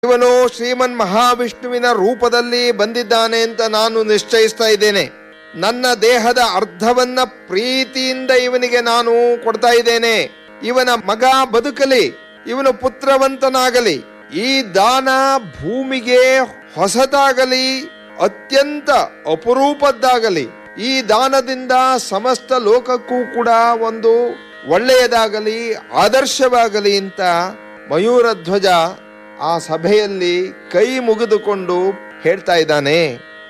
ಇವನು ಶ್ರೀಮನ್ ಮಹಾವಿಷ್ಣುವಿನ ರೂಪದಲ್ಲಿ ಬಂದಿದ್ದಾನೆ ಅಂತ ನಾನು ನಿಶ್ಚಯಿಸ್ತಾ ಇದ್ದೇನೆ ನನ್ನ ದೇಹದ ಅರ್ಧವನ್ನ ಪ್ರೀತಿಯಿಂದ ಇವನಿಗೆ ನಾನು ಕೊಡ್ತಾ ಇದ್ದೇನೆ ಇವನ ಮಗ ಬದುಕಲಿ ಇವನು ಪುತ್ರವಂತನಾಗಲಿ ಈ ದಾನ ಭೂಮಿಗೆ ಹೊಸದಾಗಲಿ ಅತ್ಯಂತ ಅಪರೂಪದ್ದಾಗಲಿ ಈ ದಾನದಿಂದ ಸಮಸ್ತ ಲೋಕಕ್ಕೂ ಕೂಡ ಒಂದು ಒಳ್ಳೆಯದಾಗಲಿ ಆದರ್ಶವಾಗಲಿ ಅಂತ ಮಯೂರಧ್ವಜ ಆ ಸಭೆಯಲ್ಲಿ ಕೈ ಮುಗಿದುಕೊಂಡು ಹೇಳ್ತಾ ಇದ್ದಾನೆ